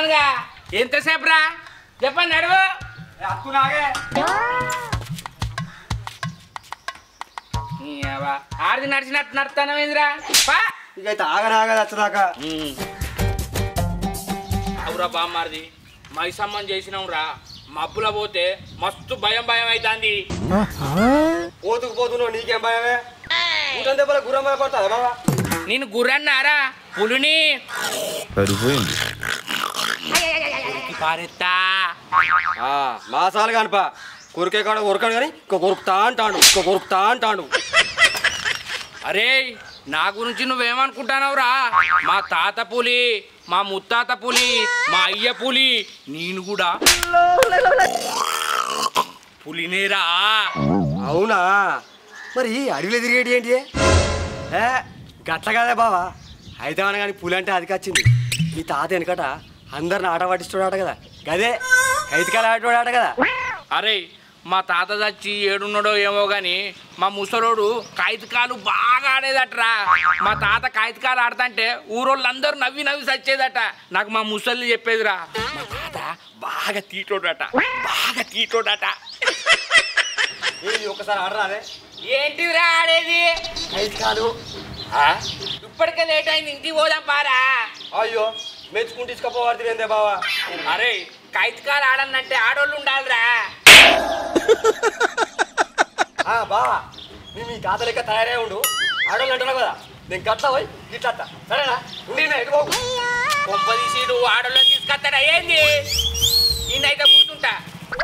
పవన్గా ఎంతసేపు రా చెప్పండి నడువు అత్తునాగే ఈ అవ్వ, ఆడిది నడిచినట్టు నడుతానమేందిరా పా ఇక అయితే ఆగనాగదు వచ్చేదాకా అవురా బామ్మారిది మైసమ్మని చేసినాం రా మబ్బుల పోతే మస్తు భయం భయం అవుతుంది పోతుకు పోతున్నావు నీకేం భయమే ఊటం దెబ్బల గుర్రం భయపడతా బాబా నేను గుర్రన్నారా పులిని సరిపోయింది ఉరికి పారెత్తా మాసాలు కానిప కొరికే కాడ కొరకాడు కానీ ఇంకో కొరుకుతా అంటాడు ఇంకో కొరుకుతా అంటాడు అరే నా గురించి నువ్వేమనుకుంటున్నావురా మా తాత పులి మా ముత్తాత పులి మా అయ్య పులి నేను కూడా పులినేరా అవునా మరి అడవిలో తిరిగేటి ఏంటి ఏ గట్ల కాదే బావా అయితే మన కానీ పులి అంటే అది వచ్చింది ఈ తాత వెనకట అందరిని ఆట పట్టిస్తాడు కదా గదే కైతికాయలు ఆటోడాట కదా అరే మా తాత చచ్చి ఏడున్నాడో ఏమో గాని మా ముసలోడు కాగితకాలు బాగా ఆడేదట్రా మా తాత కాగితకాలు ఆడతంటే ఊరోళ్ళందరూ నవ్వి నవ్వి చచ్చేదట నాకు మా ముసలి చెప్పేదిరా మా తాత బాగా తీటోడట బాగా తీటోడట ఏంది ఒకసారి ఆడరాదే ఏంటిదిరా ఆడేది కైతికాలు ఆ? ఇప్పటికే లేట్ అయింది ఇంటికి పోదాం పారా అయ్యో మెచ్చుకుంటే తీసుకపోవాలి ఏందే బావా అరే కాగితకాలు ఆడనంటే ఆడోళ్ళు ఉండాలిరా ఆ, బావా నీ మీ తాత లెక్క తయారై ఉండు ఆడోళ్ళు అంటున్నావు కదా నేను గట్ల పోయి గిట్ల సరేనా ఉండి నా ఎటు పోకు. కొంపదీసి నువ్వు ఆడోళ్ళని తీసుకొస్తాడా ఏంది ఈయనైతే కూర్చుంటా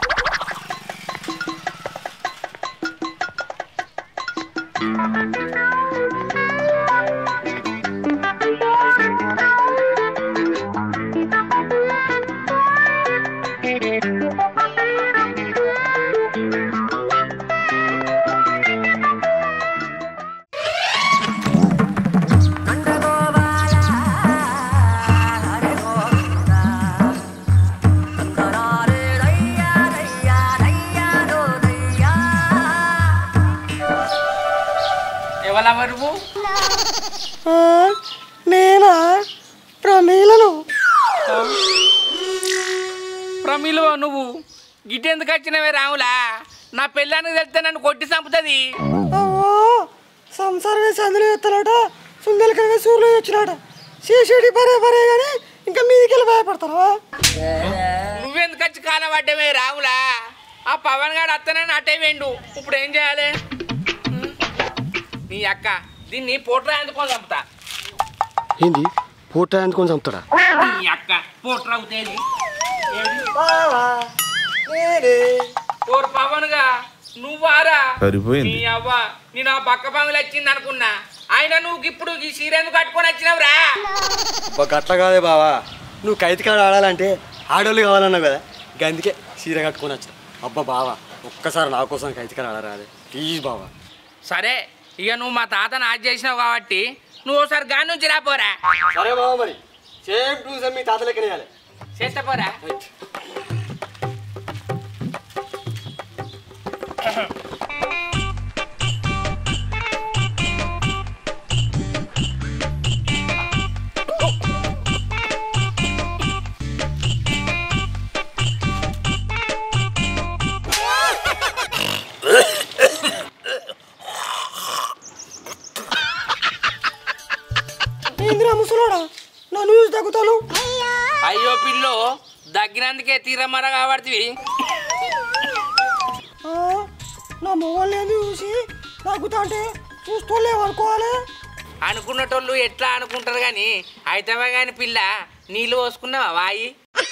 ఎవరా నువ్వు నేనా ప్రమీలను ప్రమిలో నువ్వు గిటెందుకు వచ్చినవే రాములా నా పెళ్ళానికి తెలిస్తే నన్ను కొట్టి చంపుతుంది అవ్వో సంసారం వేసి అందులో ఎత్తాడట సుందరకరగా సూర్యులు వచ్చినాడ శేషుడి పరే పరే కానీ ఇంకా మీదికి వెళ్ళి భయపడతారా నువ్వెందుకు వచ్చి కాలం పడ్డమే రాములా ఆ పవన్ గారు అత్తనని అట్టే వెండు ఇప్పుడు ఏం చేయాలి నీ అక్క దీన్ని పోట్రా ఎందుకొని చంపుతా ఏంది పూట ఎందుకొని చంపుతాడా నీ అక్క పోట్రా అవుతుంది ఓరు పవన్ గా నువ్వారా సరిపోయింది. నీ అవ్వ నేను ఆ పక్క పనులు వచ్చింది అనుకున్నా ఆయన నువ్వు ఇప్పుడు ఈ చీర ఎందుకు కట్టుకొని వచ్చినావురా ఒక అట్లా కాదే బావా నువ్వు కైతికాడ ఆడాలంటే ఆడోళ్ళు కావాలన్నావు కదా గందుకే చీర కట్టుకొని వచ్చా అబ్బా బావా ఒక్కసారి నా కోసం కైతికాడ ఆడరాదే ప్లీజ్ బావా సరే ఇక నువ్వు మా తాతను ఆజ్ చేసినావు కాబట్టి నువ్వు ఒకసారి గాని నుంచి రాపోరా సరే బావ మరి సేమ్ టూ సేమ్ మీ తాత లెక్కనే వేయాలి చేస్తా పోరా ఏందిరా ముసలోడా నన్ను చూసి తగ్గుతాను అయ్యో పిల్లో దగ్గినందుకే తీరమర కాబట్టి నా మొగల్ని చూసి తగ్గుతా అంటే చూస్తూలేమనుకోవాలి అనుకున్నటోళ్ళు ఎట్లా అనుకుంటారు కానీ అయితమే కానీ పిల్ల నీళ్ళు పోసుకున్నావా వాయి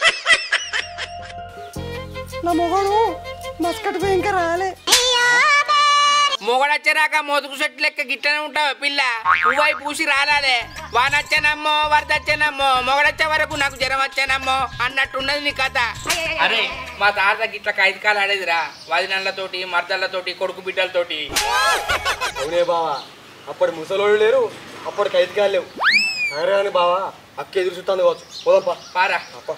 నా మొగడు మస్కట్ పోయి ఇంకా రాలే మొగడొచ్చేరాక మోతుకు చెట్టు లెక్క గిట్టనే ఉంటావు పిల్ల పువ్వై పూసి రాలాలే వానొచ్చానమ్మో వరదొచ్చానమ్మో మొగడొచ్చే వరకు నాకు జ్వరం వచ్చానమ్మో అన్నట్టున్నది నీ కథ అరే మా తాత గిట్ల కైతకాలు ఆడేదిరా వదినళ్ళతోటి మర్దళ్ళతోటి కొడుకు బిడ్డలతోటి అవునే బావా అప్పటి ముసలోళ్ళు లేరు అప్పటి కైతికాలు లేవు సరే అని బావా అక్క ఎదురు చూస్తుంది కావచ్చు పోదాంపా పారా అప్ప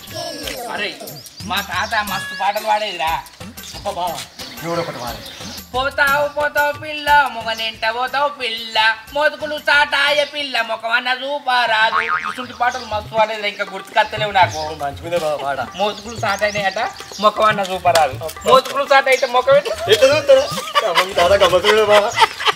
అరే మా తాత మస్తు పాటలు పాడేదిరా అప్ప బావా ఎవడు ఒకటి వాడే పోతావు పోతావు పిల్ల మొగనెంట పోతావు పిల్ల మోతుకులు సాటాయ పిల్ల మొఖమన్న చూపారాదు ఇటువంటి పాటలు మస్తు అనేది ఇంకా గుర్తుకత్తలేవు నాకు మంచిగా బావ పాట మోతుకులు సాట్ అయినాయట మొఖమన్న చూపరాదు మోతుకులు సాట్ అయితే మొఖం ఏంటి? ఎట్లా చూస్తారా అమ్మ, మీ తాత గమ్మత్తుడే బావ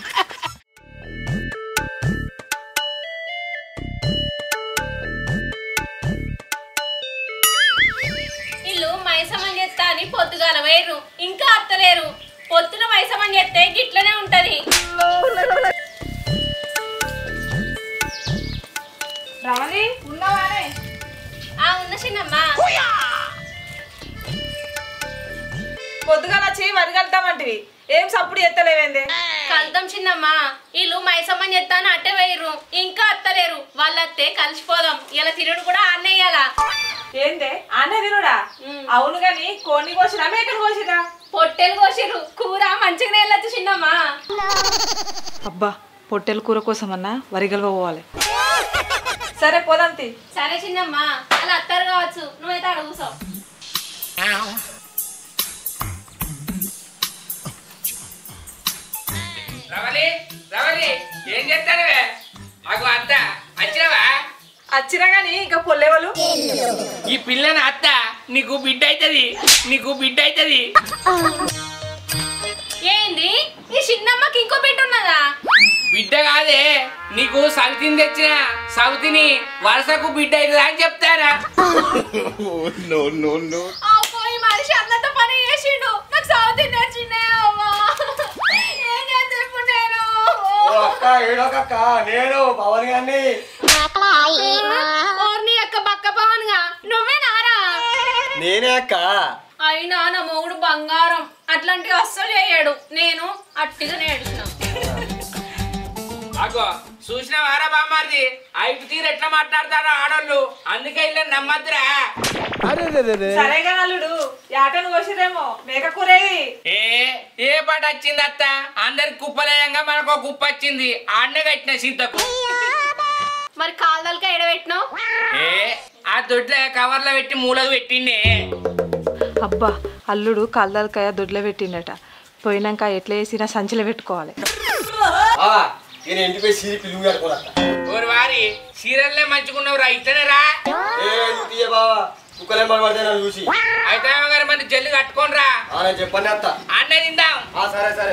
ఇల్లు మైసమని చేస్తా అని పొద్దుగాల వేరు ఇంకా అత్తలేరు పొద్దున మైసమని చేస్తే గిట్లనే ఉంటది రమణి ఉన్నవానే ఆ ఉన్న చిన్నమ్మ పొద్దుగా వచ్చి వరి కలుతామంటివి ఏం సప్పుడు ఎత్తలేవేంది కలుద్దాం చిన్నమ్మ ఇల్లు మైసమని చేస్తా అని అట్టే వేయరు ఇంకా అత్తలేరు వాళ్ళత్తే కలిసిపోదాం ఇలా తిరుడు కూడా ఆన్నేయాల ఏందే అన్న తినుడా అవును గాని కోడిని కోసినా మేకను కోసినా పొట్టెలు కోసిర్రు కూర మంచిగానే వెళ్ళొచ్చు చిన్నమ్మ అబ్బా పొట్టెల కూర కోసమన్నా వరి గలవ పోవాలి సరే పోదాంతి సరే చిన్నమ్మ అలా అత్తారు కావచ్చు నువ్వైతే అక్కడ కూర్చో రవలి రవలి ఏం చేస్తానవే అగు అత్త వచ్చినవా వచ్చినా గాని ఇంకా పొల్లేవాళ్ళు ఈ పిల్లని అత్త నీకు బిడ్డ అవుతుంది నీకు బిడ్డ అవుతుంది ఏంది ఈ చిన్నమ్మకి ఇంకో బిడ్డ ఉన్నదా బిడ్డ కాదే నీకు సవితిని తెచ్చిన సవితిని వరుసకు బిడ్డ అవుతుంది అని చెప్తారా అబ్బో, ఈ మనిషి అన్నంత పని చేసిండు నాకు సౌత్ నచ్చిందే అవ్వా ఏం చేస్తా ఇప్పుడు నేను ఓ అక్క ఏడోకక్క నేను పవన్ గారిని ఓర్ని అక్క బక్క పవన్గా నువ్వే నారా నేనే అక్క అయినా నా మొగుడు బంగారం అట్లాంటివి అస్సలు చేయడు నేను అట్టిగా నేర్చిన అగో చూసిన వారా బామ్మారిది ఐదు తీరు ఎట్లా మాట్లాడతారో ఆడోళ్ళు అందుకే ఇలా నమ్మద్దురా సరే కానీ అల్లుడు యాటను కోసిరేమో మేక కూరేది ఏ ఏ పాట వచ్చింది అత్త అందరికి కుప్పలేయంగా మనకు ఒక కుప్ప వచ్చింది ఆడనే కట్టిన సింతకు మరి కాల్దలక ఎడబెట్టినావు ఏ ఆ దొడ్ల కవర్లో పెట్టి మూలకు పెట్టిండే అబ్బా అల్లుడు కల్దాలకాయ దొడ్లో పెట్టిండట పోయినాక ఎట్లా వేసినా సంచిలో పెట్టుకోవాలి బావా నేను ఇంటికి పోయి సీరి పిలుగు కట్టుకోనక్క ఓరి వారి సీరియల్లే మంచుకున్నావురా ఇట్లనే రా ఏ నువ్వు తీయ బావా కుక్కలేం పడితే నన్ను చూసి అయితే గారు మరి జల్లి కట్టుకోనరా ఆ, నేను చెప్పండి అత్త అన్నే తిందాం ఆ, సరే సరే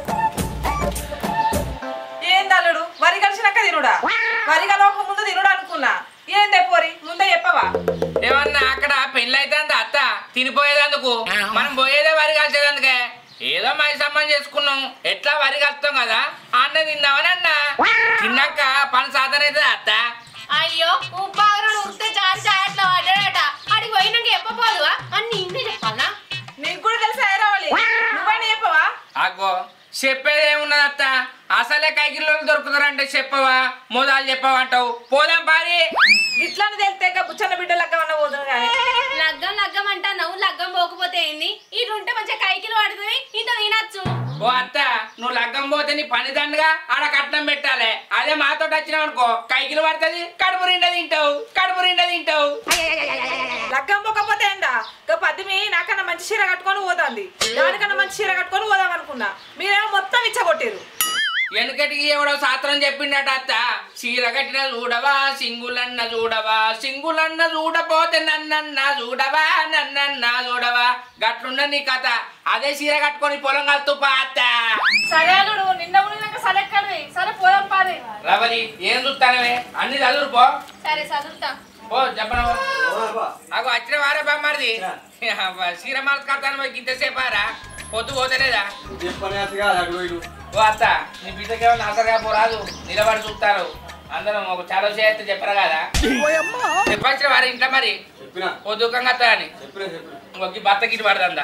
ఏంది అల్లుడు వరి కలిసినాక తినుడా వరి కలవక ముందు తినుడు అనుకున్నా ఏందే పోరి ముందే చెప్పవా ఏమన్నా అక్కడ పెళ్ళి అయితే అత్త తినిపోయేదందుకు మనం పోయేదే వరి కలిసేదందుకే ఏదో మై సంబంధం చేసుకున్నాం ఎట్లా వరి కలుస్తాం కదా అన్న తిందామని అన్న తిన్నాక పని సాధన అవుతుంది అత్త అయ్యో ఉప్పాగరం ఉరితే జారి జాయట్లో పడ్డాడట అడిగి పోయినాక చెప్పపోదువా అని నిన్నే చెప్పాలా నీకు కూడా తెలుసా రావాలి నువ్వైనా చెప్పవా అగ్గో చెప్పేది ఏమున్నది అత్త అసలే కైకిల్లో దొరుకుతారంటే చెప్పవా మోదాలు చెప్పవా అంటావు పోదాం పారి ఇట్లాని తెలితే ఇంకా బుచ్చన్న బిడ్డలక్క ఉన్న పోదును కానీ లగ్గం లగ్గం అంటున్నావు లగ్గం పోకపోతే ఏంది ఇది ఉంటే మంచిగా కైకిలు పడుతుంది ఇంత తినచ్చు ఓ అత్త నువ్వు లగ్గం పోతే నీ పని దండగా ఆడ కట్నం పెట్టాలి అదే మాతో వచ్చినావు అనుకో కైకిలు పడుతుంది కడుపు నిండా తింటావు కడుపు నిండా తింటావు లగ్గం పోకపోతే ఏందా ఇంకా పద్మి నాకన్నా మంచి చీర కట్టుకొని పోతుంది దానికన్నా మంచి చీర కట్టుకొని పోదాం అనుకున్నా మీరేమో మొత్తం ఇచ్చగొట్టారు వెనకటికి ఎవడో శాస్త్రం చెప్పిండట అత్త చీర కట్టిన చూడవా సింగులన్న చూడవా సింగులన్న చూడపోతే నన్నన్న చూడవా నన్నన్న చూడవా గట్లున్న నీ కథ అదే చీర కట్టుకొని పొలం కలుతుపా అత్త సరే అల్లుడు నిన్న ఉండినాక సరే ఎక్కడివి సరే పోదాం పారి రవలి ఏం చూస్తానవే అన్ని చదువు పో సరే చదువుతా ఓ చెప్పనవా ఓ, బా. నాకు వచ్చిన వారే బామ్మారిది చీరమాల కడతాను పోయి ఇంతసేపారా పొద్దు పోతలేదా నువ్వు చెప్పని అత్తగా అటు పోయి నువ్వు. ఓ అత్త నీ బిడ్డకేమన్నా ఆసరగా పోరాదు నిలబడి చూస్తారు అందరం ఒక చాలా చేస్తే చెప్పరా కదా చెప్పొచ్చిన వారి ఇంట్లో మరి చెప్పినా ఓ దుఃఖంగా వస్తా అని చెప్పినా చెప్పినా ఒక భర్త గిటి పడదందా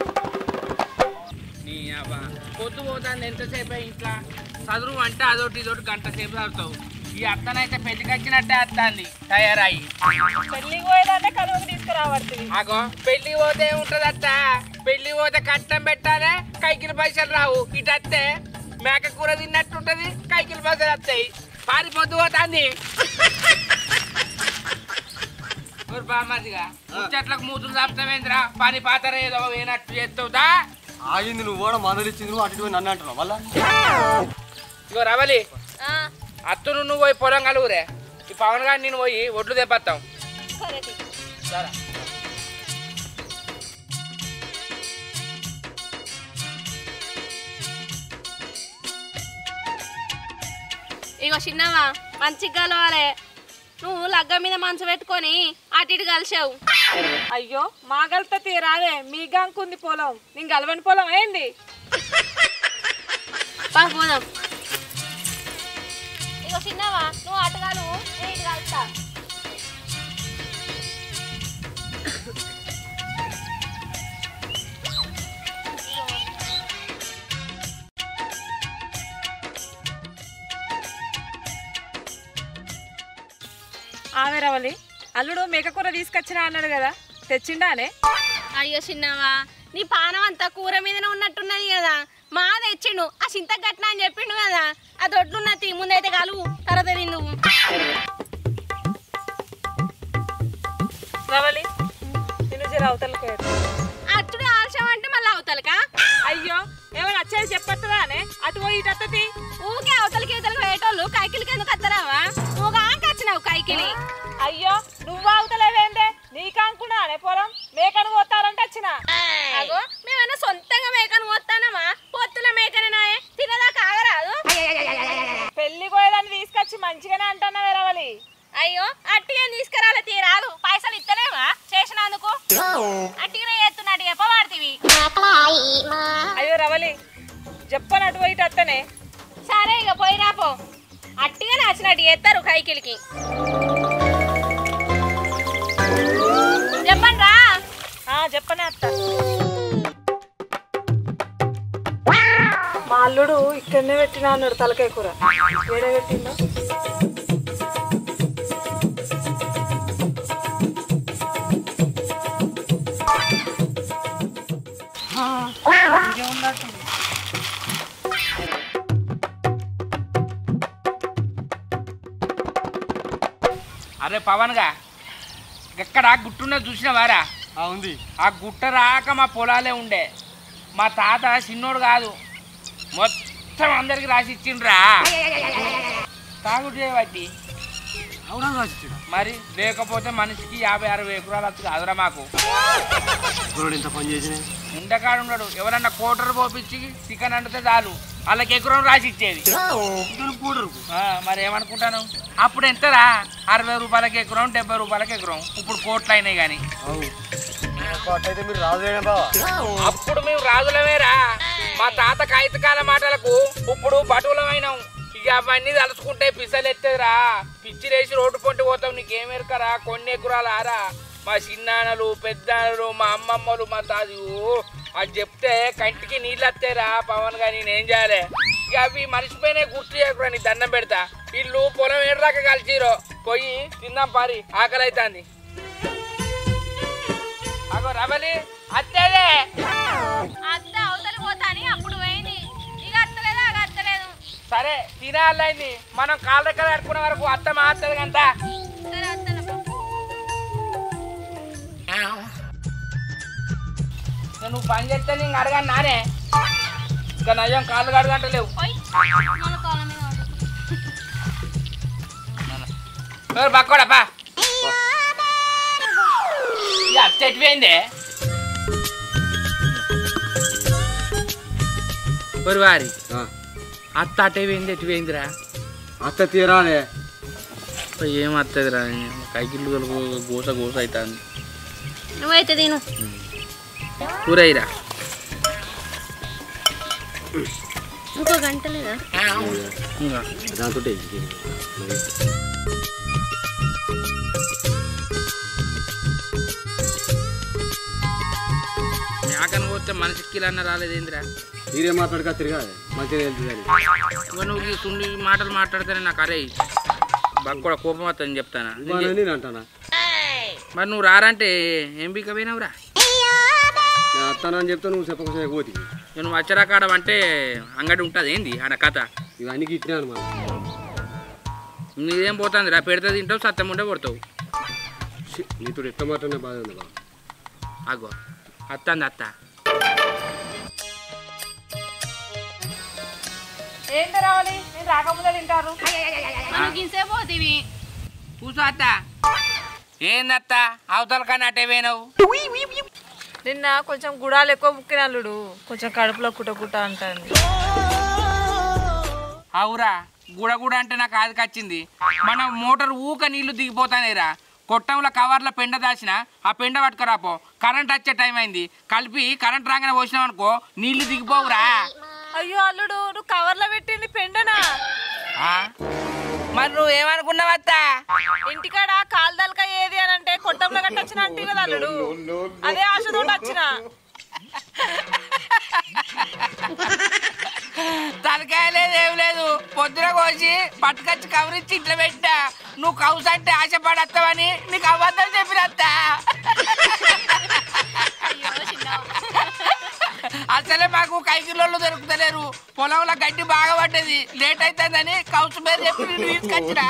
నీ అబ్బా పొద్దు పోతాను ఎంతసేపు ఇంట్లో చదువు అంటే అదొకటి ఇదొకటి గంట సేపు చదువుతావు ఈ అత్తనైతే పెళ్లికి వచ్చినట్టే అత్తాంది తయారయ్యి పెళ్ళికి పోయేదాన్ని కలువకి తీసుకురాబడుతుంది అగో పెళ్లి పోతే ఉంటది అత్త పెళ్లి పోతే కట్నం పెట్టాలి కైకిల పైసలు రావు ఇటు అత్తే మేక కూర తిన్నట్టుంటది కైకిల పైసలు వస్తాయి పారిపోతూ పోతాంది బామ్మదిగా ముచ్చట్లకు మూతులు చాపుతావేంద్రా పని పాతర ఏదో ఏనట్టు చేస్తావుదా ఆగింది నువ్వు కూడా మందలు ఇచ్చింది నువ్వు అటు ఇటు పోయి నన్ను అంటున్నావు మళ్ళా ఇగో రవలి ఆ, అత్తును నువ్వు పోయి పొలం కలుగురే ఈ పవన్ గారు నేను పోయి ఒడ్లు తెప్పత్తాం సరే తీ. సరే ఇగో చిన్నవా మంచిగా కలవాలి నువ్వు లగ్గ మీద మనసు పెట్టుకొని అటు ఇటు కలిసావు అయ్యో మా గల్త తీరాదే మీ గంకుంది పొలం నేను గలవని పొలం ఏంది పా పోదాం ఇగో చిన్నవా నువ్వు అటుగాను నేను ఇటు కలుస్తా ఆమె రవలి అల్లుడు మేకకూర తీసుకొచ్చినా అన్నాడు కదా తెచ్చిండానే అయ్యో చిన్నవా నీ పానం అంతా కూర మీదనే ఉన్నట్టున్నది కదా మా తెచ్చిండు ఆ చింత గట్న అని చెప్పిండు కదా ఆ దొడ్లున్నది ముందైతే కలువు తర్వాత నువ్వు రవలి నేను జర అవతలకు అట్టుడు ఆలస్యం అంటే మళ్ళీ అవతలకా అయ్యో ఏమైనా వచ్చేది చెప్పొస్తుందా అనే అటు పోయి ఇటు వస్తుంది ఊకే అవతలకి ఇవతలకి వేయటోళ్ళు కైకిలికి ఎందుకు వస్తారావా నువ్వు కాంక వచ్చినావు కైకిలి అయ్యో నువ్వు అవతలేవేందే నీకు అనుకున్నా అనే పొలం మేకను పోతారంటే వచ్చిన అగో మేమన్నా సొంతంగా మేకను పోతానమా పొత్తుల మేకనేనాయే తినదాకా ఆగరాదు పెళ్లి పోయేదాన్ని తీసుకొచ్చి మంచిగానే అంటున్నావే రవలి అయ్యో అట్టి ఏం తీసుకురాలే తీరాదు పైసలు ఇస్తలేవా చేసినందుకు అట్టిగా చేస్తున్నాడు చెప్పవాడుతీవి అయ్యో రవలి చెప్పని అటు పోయి ఇటు వస్తేనే సరే ఇక పోయి రాపో అట్టిగా నచ్చినట్టు చేస్తారు కైకిలికి చెప్పండి రా ఆ, చెప్పనే అత్త మా అల్లుడు ఇక్కడనే పెట్టినా అన్నాడు తలకాయ కూర వేరే పెట్టిందో అరే పవన్ గా ఎక్కడ గుట్టున్నది చూసినవారా ఆ, ఉంది ఆ గుట్ట రాక మా పొలాలే ఉండే మా తాత చిన్నోడు కాదు మొత్తం అందరికి రాసి ఇచ్చిండ్రా తాగుడు చేయబట్టి అవునా రాసిచ్చాడు మరి లేకపోతే మనిషికి యాభై అరవై ఎకరాలు వచ్చి కాదురా మాకు గురుడు ఇంత పని చేసిన ఉండకాడు ఉన్నాడు ఎవరన్నా కోటర్ పోపించి చికెన్ అండితే చాలు వాళ్ళకి ఎకరం రాసి ఇచ్చేది కూడరు ఆ, మరి ఏమనుకుంటాను అప్పుడు ఎంతరా అరవై రూపాయలకి ఎకరం డెబ్బై రూపాయలకి ఎకరం ఇప్పుడు కోట్లు అయినాయి కానీ అయితే మీరు రాజులేనా బావా అప్పుడు మేము రాజులమేరా మా తాత కాగితకాల మాటలకు ఇప్పుడు బటువులమైనాం ఇక అవన్నీ తలుచుకుంటే పిసలెత్తేదిరా పిచ్చిలేసి రోడ్డు పొంటి పోతాం నీకేమెరకరా కొన్ని ఎకరాలు ఆరా మా చిన్నాన్నలు పెద్దలు మా అమ్మమ్మలు మా తాది అది చెప్తే కంటికి నీళ్ళు వస్తాయిరా పవన్ గా నేనేం చేయాలి ఇక అవి మర్చిపోయినాయి గుర్తు చేయకురా నీకు దండం పెడతా వీళ్ళు పొలం ఏడదాకా కలిసిరో పోయి తిందాం పారి ఆకలి అవుతుంది అగో రబలి అత్తేదే అత్త అవతలి పోతా అని అప్పుడు పోయింది ఇక అత్తలేదు అగ అత్తలేదు సరే తినాలైంది మనం కాళ్ళ దగ్గర కట్టుకునే వరకు అత్త మాత్రది కంట సరే అత్తనమ్మా నువ్వు పని చేస్తే నేను అడగాను నానే ఇంకా నయ్యం కాళ్ళు కడగంట లేవు పోయి మన కాళ్ళ మీద పడు. బక్కోడప్పా అత్త ఎట్టిపోయింది ఒక వారి అత్త అటైపోయింది ఎట్టిపోయిందిరా అత్త తీరాలే ఏం వస్తుందిరా కైకిళ్ళు గోస గోస అవుతుంది నువ్వైతే తిను కూర అయ్యిరా ఇంకో గంట లేదా ఇంకా దాంతో మేకను పోతే మనిషికి కిలో అన్న రాలేదేంద్రా మీరే మాట్లాడక తిరగాలి మంచిగా వెళ్తుంది ఇంకా నువ్వు ఈ సుండి మాటలు మాట్లాడితేనే నాకు అరే బాగా కోపం వస్తుందని చెప్తానా నేను అంటానా మరి నువ్వు రారంటే ఏం బీక పోయినావురా నేను వస్తానని చెప్తే నువ్వు చెప్పకుండా పోతి నువ్వు అచ్చరాకాడం అంటే అంగడి ఉంటుంది ఏంది ఆడ కథ ఇవన్నీ గిట్టినా అనమాట నీదేం పోతుంది రా పెడితే తింటావు సత్యం ఉంటే కొడతావు నీతో ఎట్లా మాట్లాడినా బాధ ఉంది బావ అగో అత్తంది అత్త ఏంటి రావాలి నేను రాకముందే తింటారు మనం గిన్సే పోతివి కూసో అత్త ఏందత్త అవతల కానీ అటే పోయినావు నిన్న కొంచెం గుడాలు ఎక్కువ ముక్కిన అల్లుడు కొంచెం కడుపులో కుట కుట అంటాను అవురా గుడ గుడ అంటే నాకు ఆదికి వచ్చింది మన మోటార్ ఊక నీళ్లు దిగిపోతానేరా కొట్టంలో కవర్లో పెండ దాచిన ఆ పెండ పట్టుకురాపో కరెంట్ వచ్చే టైం అయింది కలిపి కరెంట్ రాగానే పోసినావు అనుకో నీళ్లు దిగిపోవురా అయ్యో అల్లుడు నువ్వు కవర్లో పెట్టింది పెండనా ఆ? మరి నువ్వు ఏమనుకున్నావత్తా ఇంటికాడ కాల్దలక ఏది అని అంటే కొట్టంలో కట్టొచ్చిన అంటే కదా అల్లుడు అదే ఆశతో వచ్చిన తలకాయ లేదు ఏం లేదు పొద్దున కోసి పట్టుకొచ్చి కవరిచ్చి ఇట్లా పెట్టా నువ్వు కౌసు అంటే ఆశపడత్తావని నీకు అబద్ధం చెప్పినత్తా అసలే మాకు కైకిలోళ్ళు దొరుకుతలేరు పొలంలో గడ్డి బాగా పడ్డది లేట్ అవుతుందని కౌసు పేరు చెప్పి నిన్ను తీసుకొచ్చినా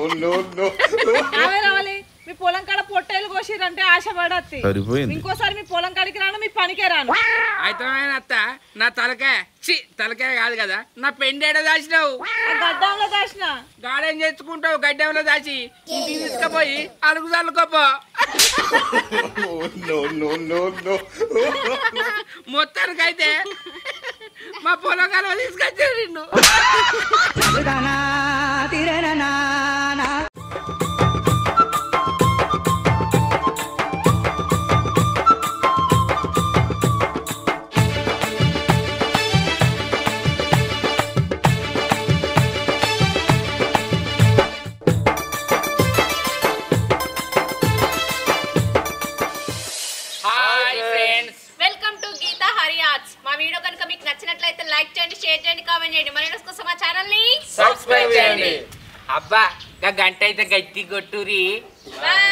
ఆమె రావాలి మీ పొలం కాడ పొట్టేలు కోసిరంటే ఆశపడత్తి సరిపోయింది ఇంకోసారి మీ పొలం కాడికి రాను మీ పనికే రాను అయితే అత్త నా తలకాయ చి తలకాయ కాదు కదా నా పెండేడ దాచినావు ఆ గడ్డంలో దాచిన గాడేం చేసుకుంటావు గడ్డంలో దాచి ఇంటికి తీసుకుపోయి అడుగు చల్లుకోపో మొత్తానికైతే మా పొలం కాలువ తీసుకొచ్చారు నిన్ను hi friends welcome to Geetha Hari arts మా వీడియో కనుక మీకు నచ్చినట్లయితే లైక్ చేయండి షేర్ చేయండి కామెంట్ చేయండి మరి కోసం మా ఛానల్ ని సబ్స్క్రైబ్ చేయండి అబ్బా గా గంట అయితే గట్టి కొట్టురి బాయ్